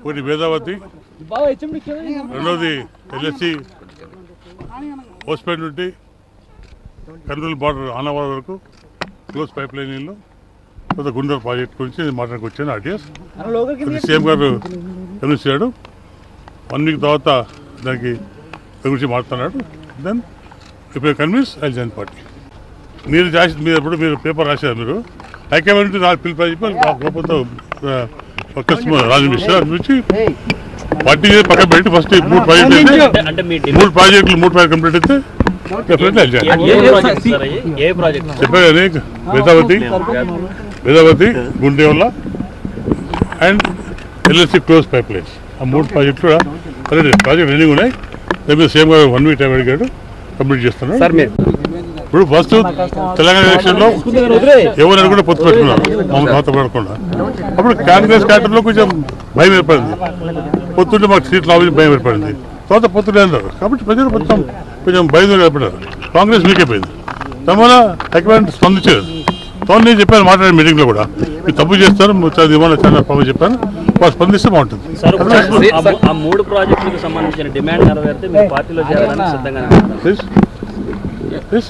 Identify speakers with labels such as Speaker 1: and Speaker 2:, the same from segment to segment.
Speaker 1: ఒకటి వేదావతి రెండవది ఎల్ఎస్సి హోస్పేట్ నుండి కర్నూలు బార్డర్ ఆనవాడ వరకు క్లోజ్ పైప్ లైన్ నీళ్ళు తర్వాత గుండూరు ప్రాజెక్ట్ గురించి నేను మాట్లాడుకు వచ్చాను ఆర్టీఎస్ అది సీఎం గారు గమనించాడు వన్ వీక్ తర్వాత దానికి దాని గురించి మాట్లాడుతున్నాడు దెన్ ఇప్పుడు కన్విన్స్ ఐ జాయిన్ పార్టీ మీరు రాసి మీరు ఎప్పుడు మీరు పేపర్ రాశారు మీరు హైకమాండ్ నాకు పిలిపి చెప్పి లోపలతో ఫోకస్ రాజు మిశ్రా నుంచి పార్టీ పక్కన పెట్టి ఫస్ట్ మూడు ప్రాజెక్టులు అయితే
Speaker 2: అంటే మీ
Speaker 1: మూడు ప్రాజెక్టులు మూడు ప్రాజెక్ట్ కంప్లీట్ అయితే definitely I join
Speaker 2: a project sir అయ్యి? ఏ ప్రాజెక్ట్
Speaker 1: చెప్పారు కదా Vedavathi Vedavathi Gundevalla and LSC close pipelines ఆ మూడు ప్రాజెక్టులు కూడా ఆల్రెడీ ప్రాజెక్ట్ రన్నింగ్ ఉన్నాయి దాని మీద సేమ్ గారు వన్ వీక్ టైం అడిగాడు కంప్లీట్ చేస్తున్నాడు
Speaker 3: సార్ మీరు
Speaker 1: ఇప్పుడు ఫస్ట్ తెలంగాణ ఎలక్షన్ లో ఎవరు కూడా పొత్తు పెట్టుకున్నారు మమ్మల్ని మాతో పడకుండా అప్పుడు కాంగ్రెస్ క్యాడర్లో కొంచెం భయం ఏర్పడింది పొత్తుంటే మాకు సీట్లు రావాలి భయం ఏర్పడింది తర్వాత పొత్తు లేదు కాబట్టి ప్రజలు కొంచెం కొంచెం భయం ఏర్పడ్డారు కాంగ్రెస్ వీకైపోయింది దానివల్ల హైకమాండ్ స్పందించలేదు తోని నేను చెప్పాను మాట్లాడే మీటింగ్లో కూడా మీరు తప్పు చేస్తారు మీరు చాలా ఇవ్వాలి చాలా పాపం చెప్పాను వాళ్ళు స్పందిస్తే బాగుంటుంది
Speaker 2: సార్ ఆ మూ- ఆ మూడు ప్రాజెక్టులకు సంబంధించిన డిమాండ్ నెరవేరితే మీరు పార్టీలో చేరాలని సిద్ధంగా
Speaker 1: ప్లీజ్ ప్లీజ్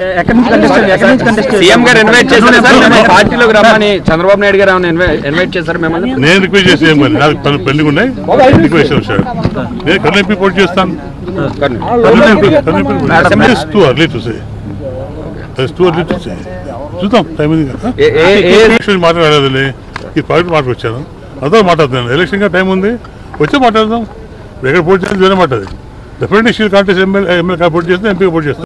Speaker 3: సీఎం గారు ఇన్వైట్ చేశారు సార్ మిమ్మల్ని పార్టీలోకి రమ్మని చంద్రబాబు నాయుడు గారు ఏమైనా ఇన్వై- ఇన్వైట్ చేశారు మిమ్మల్ని
Speaker 1: నేను రిక్వెస్ట్ చేసి ఏం కానీ నాకు పనులు పెండింగ్ ఉన్నాయి రిక్వెస్ట్ వచ్చాడు నేను కన్నెంపి పోటీ చేస్తాను too early to say too early to say చూద్దాం టైం ఉంది కదా
Speaker 3: ఏ- ఏ- ఏ
Speaker 1: ఎలక్షన్ మాట్లాడలేదులే ఈ పార్టీ మాట వచ్చాను అదో మాట్లాడుతున్నాను ఎలక్షన్ గా టైం ఉంది వచ్చే మాట్లాడదాం ఎక్కడ పోటీ చేయాలి వేరే మాట అది డెఫినెట్లీ షీల్ కాంటెస్ట్ ఎమ్మెల్యే ఎమ్మెల్యే పోటీ చేస్తే ఎంపీ పోటీ చేస్తాను